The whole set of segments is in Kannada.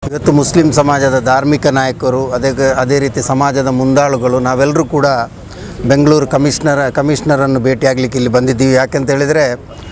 ಇವತ್ತು ಮುಸ್ಲಿಂ ಸಮಾಜದ ಧಾರ್ಮಿಕ ನಾಯಕರು ಅದೇ ಅದೇ ರೀತಿ ಸಮಾಜದ ಮುಂದಾಳುಗಳು ನಾವೆಲ್ಲರೂ ಕೂಡ ಬೆಂಗಳೂರು ಕಮಿಷನರ್ ಕಮಿಷನರನ್ನು ಭೇಟಿಯಾಗಲಿಕ್ಕೆ ಇಲ್ಲಿ ಬಂದಿದ್ದೀವಿ ಯಾಕಂತ ಹೇಳಿದರೆ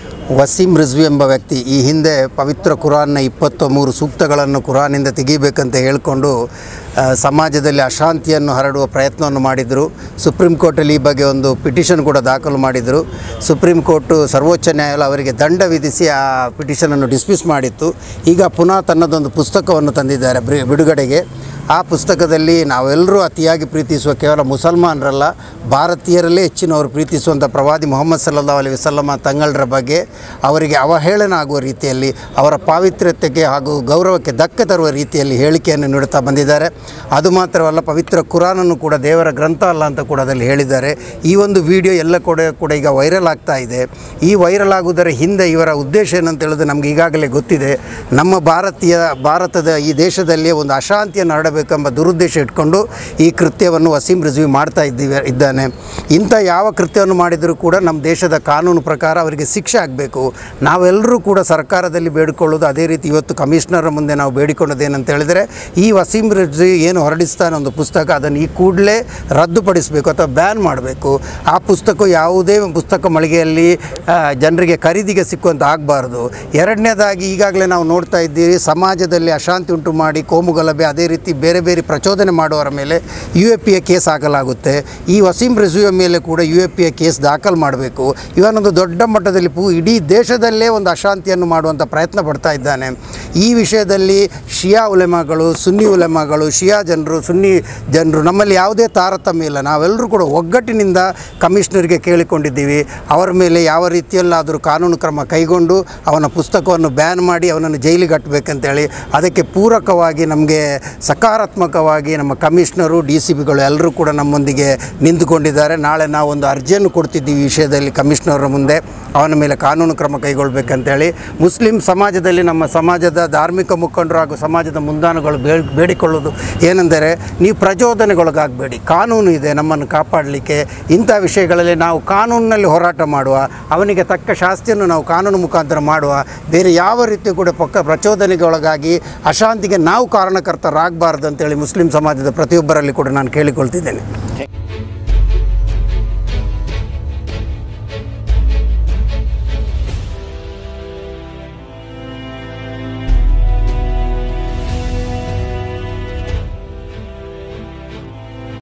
ವಸೀಂ ರಿಜ್ವಿ ಎಂಬ ವ್ಯಕ್ತಿ ಈ ಹಿಂದೆ ಪವಿತ್ರ ಕುರಾನ್ನ ಇಪ್ಪತ್ತ ಮೂರು ಸೂಕ್ತಗಳನ್ನು ಕುರಾನಿಂದ ತೆಗಿಬೇಕಂತ ಹೇಳಿಕೊಂಡು ಆ, ಸಮಾಜದಲ್ಲಿ ಅಶಾಂತಿಯನ್ನು ಹರಡುವ ಪ್ರಯತ್ನವನ್ನು ಮಾಡಿದರು ಸುಪ್ರೀಂ ಕೋರ್ಟಲ್ಲಿ ಈ ಬಗ್ಗೆ ಒಂದು ಪಿಟಿಷನ್ ಕೂಡ ದಾಖಲು ಮಾಡಿದರು ಸುಪ್ರೀಂ ಕೋರ್ಟು ಸರ್ವೋಚ್ಚ ನ್ಯಾಯಾಲಯ ಅವರಿಗೆ ದಂಡ ವಿಧಿಸಿ ಆ ಪಿಟಿಷನನ್ನು ಡಿಸ್ಮಿಸ್ ಮಾಡಿತ್ತು ಈಗ ಪುನಃ ತನ್ನದೊಂದು ಪುಸ್ತಕವನ್ನು ತಂದಿದ್ದಾರೆ ಬ್ರಿ- ಬಿಡುಗಡೆಗೆ ಆ ಪುಸ್ತಕದಲ್ಲಿ ನಾವೆಲ್ಲರೂ ಅತಿಯಾಗಿ ಪ್ರೀತಿಸುವ ಕೇವಲ ಮುಸಲ್ಮಾನರಲ್ಲ ಭಾರತೀಯರಲ್ಲೇ ಹೆಚ್ಚಿನವರು ಪ್ರೀತಿಸುವಂಥ ಪ್ರವಾದಿ ಮೊಹಮ್ಮದ್ ಸಲ್ಲಾ ಅಲಿ ವಸಲ್ಲಮ ತಂಗಳರ ಬಗ್ಗೆ ಅವರಿಗೆ ಅವಹೇಳನ ಆಗುವ ರೀತಿಯಲ್ಲಿ ಅವರ ಪಾವಿತ್ರ್ಯತೆಗೆ ಹಾಗೂ ಗೌರವಕ್ಕೆ ಧಕ್ಕೆ ತರುವ ರೀತಿಯಲ್ಲಿ ಹೇಳಿಕೆಯನ್ನು ನೀಡುತ್ತಾ ಬಂದಿದ್ದಾರೆ ಅದು ಮಾತ್ರವಲ್ಲ ಪವಿತ್ರ ಕುರಾನನ್ನು ಕೂಡ ದೇವರ ಗ್ರಂಥ ಅಲ್ಲ ಅಂತ ಕೂಡ ಅದರಲ್ಲಿ ಹೇಳಿದ್ದಾರೆ ಈ ಒಂದು ವಿಡಿಯೋ ಎಲ್ಲ ಕೂಡ ಕೂಡ ಈಗ ವೈರಲ್ ಆಗ್ತಾ ಇದೆ ಈ ವೈರಲ್ ಆಗುವುದರ ಹಿಂದೆ ಇವರ ಉದ್ದೇಶ ಏನಂತ ಹೇಳಿದ್ರೆ ನಮ್ಗೆ ಈಗಾಗಲೇ ಗೊತ್ತಿದೆ ನಮ್ಮ ಭಾರತೀಯ ಭಾರತದ ಈ ದೇಶದಲ್ಲಿ ಒಂದು ಅಶಾಂತಿಯನ್ನು ಹರಡಬೇಕೆಂಬ ದುರುದ್ದೇಶ ಇಟ್ಕೊಂಡು ಈ ಕೃತ್ಯವನ್ನು ವಸೀಂ ರಿಜ್ವಿ ಮಾಡ್ತಾ ಇದ್ದೀವಿ ಇದ್ದಾನೆ ಇಂಥ ಯಾವ ಕೃತ್ಯವನ್ನು ಮಾಡಿದರೂ ಕೂಡ ನಮ್ಮ ದೇಶದ ಕಾನೂನು ಪ್ರಕಾರ ಅವರಿಗೆ ಶಿಕ್ಷೆ ಆಗಬೇಕು ನಾವೆಲ್ಲರೂ ಕೂಡ ಸರ್ಕಾರದಲ್ಲಿ ಬೇಡಿಕೊಳ್ಳೋದು ಅದೇ ರೀತಿ ಇವತ್ತು ಕಮಿಷನರ್ ಮುಂದೆ ನಾವು ಬೇಡಿಕೊಂಡದ್ದು ಏನಂತ ಹೇಳಿದರೆ ಈ ವಸೀಂ ರಿಜ್ವಿ ಏನು ಹೊರಡಿಸ್ತಾನೆ ಒಂದು ಪುಸ್ತಕ ಅದನ್ನು ಈ ಕೂಡಲೇ ರದ್ದುಪಡಿಸಬೇಕು ಅಥವಾ ಬ್ಯಾನ್ ಮಾಡಬೇಕು ಆ ಪುಸ್ತಕ ಯಾವುದೇ ಪುಸ್ತಕ ಮಳಿಗೆಯಲ್ಲಿ ಆ, ಜನರಿಗೆ ಖರೀದಿಗೆ ಸಿಕ್ಕುವಂತ ಆಗಬಾರ್ದು ಎರಡನೇದಾಗಿ ಈಗಾಗಲೇ ನಾವು ನೋಡ್ತಾ ಇದ್ದೀವಿ ಸಮಾಜದಲ್ಲಿ ಅಶಾಂತಿ ಉಂಟು ಮಾಡಿ ಕೋಮುಗಲಭೆ ಅದೇ ರೀತಿ ಬೇರೆ ಬೇರೆ ಪ್ರಚೋದನೆ ಮಾಡುವವರ ಮೇಲೆ ಯು ಎ ಪಿಯ ಕೇಸ್ ಹಾಕಲಾಗುತ್ತೆ ಈ ವಸೀಂ ರಿಜ್ವಿಯ ಮೇಲೆ ಕೂಡ ಯು ಎ ಪಿಯ ಕೇಸ್ ದಾಖಲು ಮಾಡಬೇಕು ಇವನೊಂದು ದೊಡ್ಡ ಮಟ್ಟದಲ್ಲಿ ಪೂ ಇಡೀ ದೇಶದಲ್ಲೇ ಒಂದು ಅಶಾಂತಿಯನ್ನು ಮಾಡುವಂಥ ಪ್ರಯತ್ನ ಪಡ್ತಾ ಇದ್ದಾನೆ ಈ ವಿಷಯದಲ್ಲಿ ಶಿಯಾ ಉಲೆಮಾಗಳು ಸುನ್ನಿ ಉಲೆಮಾಗಳು ಶಿಯಾ ಜನರು ಸುನ್ನಿ ಜನರು ನಮ್ಮಲ್ಲಿ ಯಾವುದೇ ತಾರತಮ್ಯ ಇಲ್ಲ ನಾವೆಲ್ಲರೂ ಕೂಡ ಒಗ್ಗಟ್ಟಿನಿಂದ ಕಮಿಷನರ್ಗೆ ಕೇಳಿಕೊಂಡಿದ್ದೀವಿ ಅವರ ಮೇಲೆ ಯಾವ ರೀತಿಯಲ್ಲಾದರೂ ಕಾನೂನು ಕ್ರಮ ಕೈಗೊಂಡು ಅವನ ಪುಸ್ತಕವನ್ನು ಬ್ಯಾನ್ ಮಾಡಿ ಅವನನ್ನು ಜೈಲಿಗೆ ಕಟ್ಟಬೇಕಂತೇಳಿ ಅದಕ್ಕೆ ಪೂರಕವಾಗಿ ನಮಗೆ ಸಕಾರಾತ್ಮಕವಾಗಿ ನಮ್ಮ ಕಮಿಷನರು ಡಿ ಸಿ ಬಿಗಳು ಎಲ್ಲರೂ ಕೂಡ ನಮ್ಮೊಂದಿಗೆ ನಿಂತುಕೊಂಡಿದ್ದಾರೆ ನಾಳೆ ನಾವು ಒಂದು ಅರ್ಜಿಯನ್ನು ಕೊಡ್ತಿದ್ದೀವಿ ಈ ವಿಷಯದಲ್ಲಿ ಕಮಿಷನರ್ ಮುಂದೆ ಅವನ ಮೇಲೆ ಕಾನೂನು ಕ್ರಮ ಕೈಗೊಳ್ಳಬೇಕಂತೇಳಿ ಮುಸ್ಲಿಂ ಸಮಾಜದಲ್ಲಿ ನಮ್ಮ ಸಮಾಜದ ಧಾರ್ಮಿಕ ಮುಖಂಡರು ಹಾಗೂ ಸಮಾಜದ ಮುಂದಾನುಗಳು ಬೇ ಬೇಡಿಕೊಳ್ಳೋದು ಏನೆಂದರೆ ನೀವು ಪ್ರಚೋದನೆಗೊಳಗಾಗಬೇಡಿ ಕಾನೂನು ಇದೆ ನಮ್ಮನ್ನು ಕಾಪಾಡಲಿಕ್ಕೆ ಇಂಥ ವಿಷಯಗಳಲ್ಲಿ ನಾವು ಕಾನೂನಿನಲ್ಲಿ ಹೋರಾಟ ಮಾಡುವ ಅವನಿಗೆ ತಕ್ಕ ಶಾಸ್ತಿಯನ್ನು ನಾವು ಕಾನೂನು ಮುಖಾಂತರ ಮಾಡುವ ಬೇರೆ ಯಾವ ರೀತಿ ಕೂಡ ಪಕ್ಕ ಪ್ರಚೋದನೆಗೆ ಒಳಗಾಗಿ ಅಶಾಂತಿಗೆ ನಾವು ಕಾರಣಕರ್ತರಾಗಬಾರ್ದು ಅಂತೇಳಿ ಮುಸ್ಲಿಂ ಸಮಾಜದ ಪ್ರತಿಯೊಬ್ಬರಲ್ಲಿ ಕೂಡ ನಾನು ಕೇಳಿಕೊಳ್ತಿದ್ದೇನೆ